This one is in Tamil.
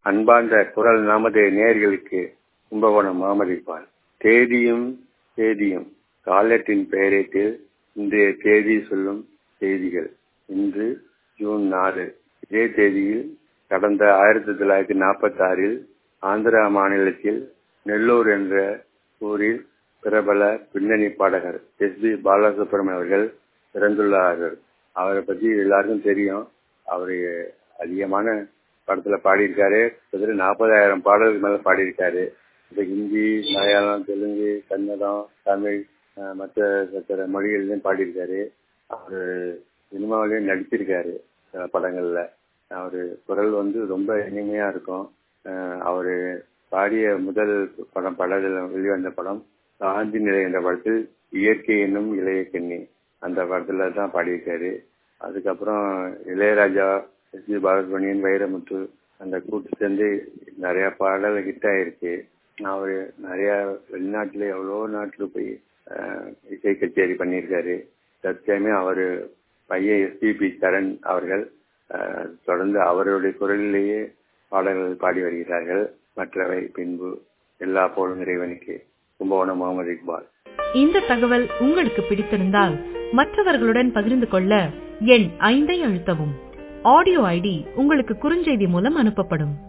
அன்பார்ந்த குரல் நமது நேயர்களுக்கு கும்பகோணம் மாமதிப்பால் தேதியும் தேதியும் காலத்தின் பெயரிட்டு இன்றைய தேதி சொல்லும் செய்திகள் இன்று ஜூன் நாலு இதே தேதியில் கடந்த ஆயிரத்தி தொள்ளாயிரத்தி நாற்பத்தி ஆறில் ஆந்திரா மாநிலத்தில் நெல்லூர் என்ற ஊரில் பிரபல பின்னணி பாடகர் எஸ் பி பாலசுப்ரமணியம் அவர்கள் பிறந்துள்ளார்கள் அவரை பத்தி எல்லாருக்கும் தெரியும் அவரு அதிகமான படத்துல பாடியிருக்காரு கிட்டத்தட்ட நாற்பதாயிரம் பாடலுக்கு மேல பாடியிருக்காரு இப்ப ஹிந்தி மலையாளம் தெலுங்கு கன்னடம் தமிழ் மற்ற மற்ற மொழிகள்லயும் பாடியிருக்காரு அவரு சினிமாவிலையும் நடிச்சிருக்காரு சில படங்கள்ல அவரு குரல் வந்து ரொம்ப இனிமையா இருக்கும் அவரு பாடிய முதல் படம் படத்தில் வெளிவந்த படம் காந்தி நிலை என்ற படத்தில் இயற்கை என்னும் இளைய கண்ணி அந்த படத்துல தான் பாடியிருக்காரு அதுக்கப்புறம் இளையராஜா எஸ் பி பாலசுப்ரமணியன் வைரமுத்து அந்த கூட்டு சேர்ந்து நிறைய பாடல் ஹிட் ஆயிருக்கு அவரு நிறைய வெளிநாட்டுல எவ்வளோ நாட்டுல போய் இசை கச்சேரி பண்ணியிருக்காரு தற்சயமே அவரு பையன் எஸ்பிபி சரண் அவர்கள் தொடர்ந்து அவருடைய குரலிலேயே பாடல்கள் பாடி வருகிறார்கள் மற்றவை பின்பு எல்லா போலும் இறைவனுக்கு கும்பகோணம் முகமது இக்பால் இந்த தகவல் உங்களுக்கு பிடித்திருந்தால் மற்றவர்களுடன் பகிர்ந்து கொள்ள எண் ஐந்தை அழுத்தவும் ஆடியோ ஐடி உங்களுக்கு குறுஞ்செய்தி மூலம் அனுப்பப்படும்